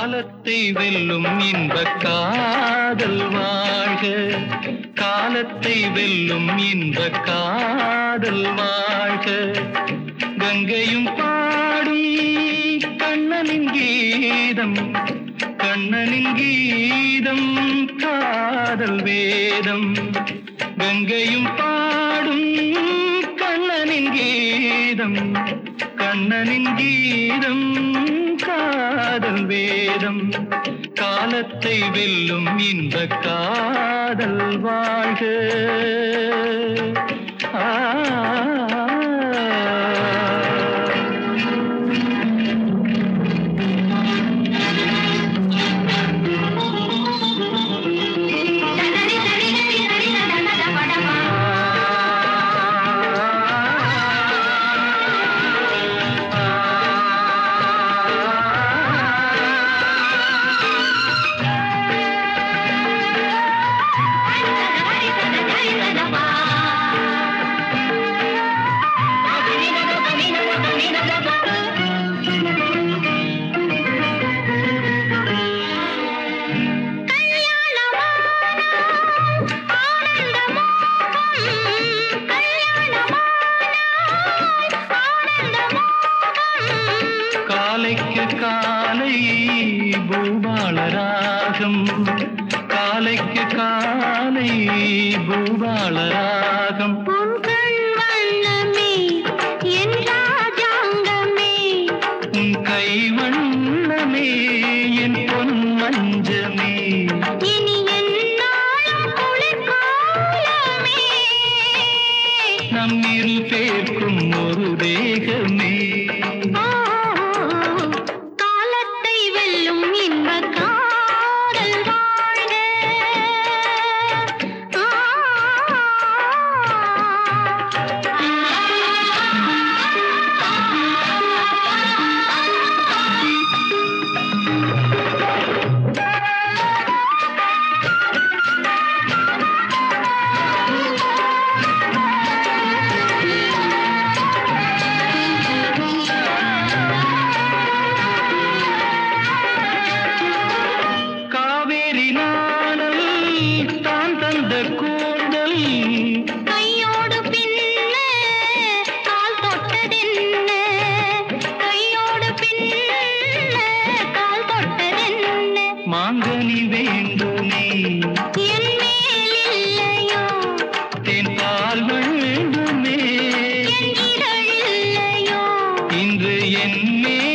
காலத்தை வெல்லும் இன்ப காதல் வாழ்க காலத்தை வெல்லும் இன்ப காதல் வாழ்க கங்கையும் பாடும் கண்ணனின் கீதம் கண்ணனின் கீதம் காதல் வேதம் கங்கையும் பாடும் கண்ணனின் கீதம் கண்ணனின் கீதம் காதல் வேதம் காலத்தை வெல்லும் இன்ப காதல் வாழ்க ஆ தனரி தனரி தனரி தனரி தனத படமா ஹரி தன ஹரி தனமா அபிநத அபிநத அபிநத காலைக்கு காலை பூபாள ராகம் காலைக்கு காலை பூபாள ராகம் உன் கை வண்ணமே என் பொன் மஞ்சமே நம் இரு பேர்க்கும் ஒரு தேகமே காலத்தை வெல்லும் இன்ப காதல் வாழ்க காவேரி நாடல் தான் தந்த கூந்தல் கையோடு பின்ன கால் தொட்டதென்ன கையோடு பின்ன கால் தொட்டதென்ன மாங்கனி வேண்டுமே என் மேல் இல்லையோ தென் பால் வேண்டுமே என் இதழ் இல்லையோ இன்று என் மேல்